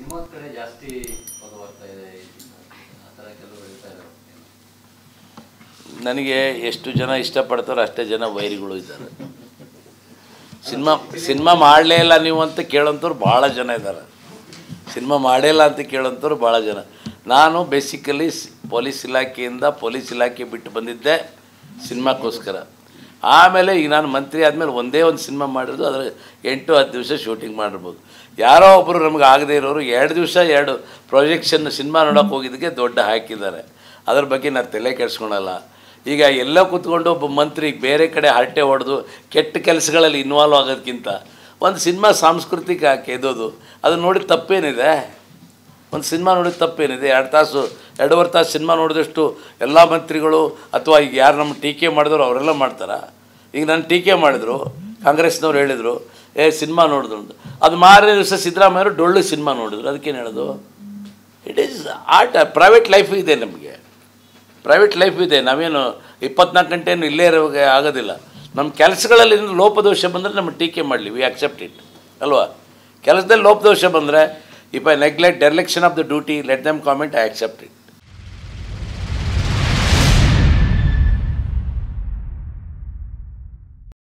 ಸಿನಿಮಾದ ಕಡೆ ಜಾಸ್ತಿ ಒಲವು ಬರ್ತಾ ಇದೆ ಆ ಥರ ಕೆಲವರು ಹೇಳ್ತಾ ಇದ್ದಾರೆ ನನಗೆ ಎಷ್ಟು ಜನ ಇಷ್ಟಪಡ್ತಾರೋ ಅಷ್ಟೇ ಜನ ವೈರಿಗಳು ಇದ್ದಾರೆ ಸಿನಿಮಾ ಸಿನಿಮಾ ಮಾಡಲೇ ಇಲ್ಲ ನೀವು ಅಂತ ಕೇಳೋಂಥವ್ರು ಭಾಳ ಜನ ಇದ್ದಾರೆ ಸಿನಿಮಾ ಮಾಡೇ ಇಲ್ಲ ಅಂತ ಕೇಳೋಂಥವ್ರು ಭಾಳ ಜನ ನಾನು ಬೇಸಿಕಲಿ ಪೊಲೀಸ್ ಇಲಾಖೆಯಿಂದ ಪೊಲೀಸ್ ಇಲಾಖೆ ಬಿಟ್ಟು ಬಂದಿದ್ದೆ ಸಿನಿಮಾಕ್ಕೋಸ್ಕರ ಆಮೇಲೆ ಈಗ ನಾನು ಮಂತ್ರಿ ಆದಮೇಲೆ ಒಂದೇ ಒಂದು ಸಿನಿಮಾ ಮಾಡಿರೋದು ಅದರ ಎಂಟು ಹತ್ತು ದಿವಸ ಶೂಟಿಂಗ್ ಮಾಡಿರ್ಬೋದು ಯಾರೋ ಒಬ್ಬರು ನಮ್ಗೆ ಆಗದೇ ಇರೋರು ಎರಡು ದಿವಸ ಎರಡು ಪ್ರೊಜೆಕ್ಷನ್ ಸಿನಿಮಾ ನೋಡೋಕೆ ಹೋಗಿದ್ದಕ್ಕೆ ದೊಡ್ಡ ಹಾಕಿದ್ದಾರೆ ಅದ್ರ ಬಗ್ಗೆ ನಾನು ತಲೆ ಕೆಡಿಸ್ಕೊಳಲ್ಲ ಈಗ ಎಲ್ಲೋ ಕೂತ್ಕೊಂಡು ಒಬ್ಬ ಮಂತ್ರಿ ಬೇರೆ ಕಡೆ ಹರಟೆ ಹೊಡೆದು ಕೆಟ್ಟ ಕೆಲಸಗಳಲ್ಲಿ ಇನ್ವಾಲ್ವ್ ಆಗೋದಕ್ಕಿಂತ ಒಂದು ಸಿನಿಮಾ ಸಾಂಸ್ಕೃತಿಕ ಕೆದೋದು ಅದನ್ನ ನೋಡಿ ತಪ್ಪೇನಿದೆ ಒಂದು ಸಿನಿಮಾ ನೋಡಿದ ತಪ್ಪೇನಿದೆ ಎರಡು ತಾಸು ಎರಡೂವರೆ ತಾಸು ಸಿನಿಮಾ ನೋಡಿದಷ್ಟು ಎಲ್ಲ ಮಂತ್ರಿಗಳು ಅಥವಾ ಈಗ ಯಾರು ನಮ್ಮ ಟೀಕೆ ಮಾಡಿದ್ರು ಅವರೆಲ್ಲ ಮಾಡ್ತಾರಾ ಈಗ ನಾನು ಟೀಕೆ ಮಾಡಿದ್ರು ಕಾಂಗ್ರೆಸ್ನವ್ರು ಹೇಳಿದರು ಏ ಸಿನಿಮಾ ನೋಡಿದ್ರು ಅಂತ ಅದು ಮಾರನೇ ದಿವಸ ಸಿದ್ದರಾಮಯ್ಯವರು ಡೊಳ್ಳು ಸಿನಿಮಾ ನೋಡಿದ್ರು ಅದಕ್ಕೇನು ಹೇಳೋದು it is art private life ಇದೆ ನಮಗೆ ಪ್ರೈವೇಟ್ ಲೈಫ್ ಇದೆ ನಾವೇನು ಇಪ್ಪತ್ನಾಲ್ಕು ಗಂಟೆಯನ್ನು ಇಲ್ಲೇ ಇರೋ ಆಗೋದಿಲ್ಲ ನಮ್ಮ ಕೆಲಸಗಳಲ್ಲಿ ಏನಾದ್ರು ಲೋಪದೋಷ ಬಂದರೆ ನಮ್ಮ ಟೀಕೆ ಮಾಡಲಿ ವಿ ಅಕ್ಸೆಪ್ಟ್ ಇಟ್ ಅಲ್ವಾ ಕೆಲಸದಲ್ಲಿ ಲೋಪದೋಷ ಬಂದರೆ if I neglect dereliction of the duty let them comment I accept it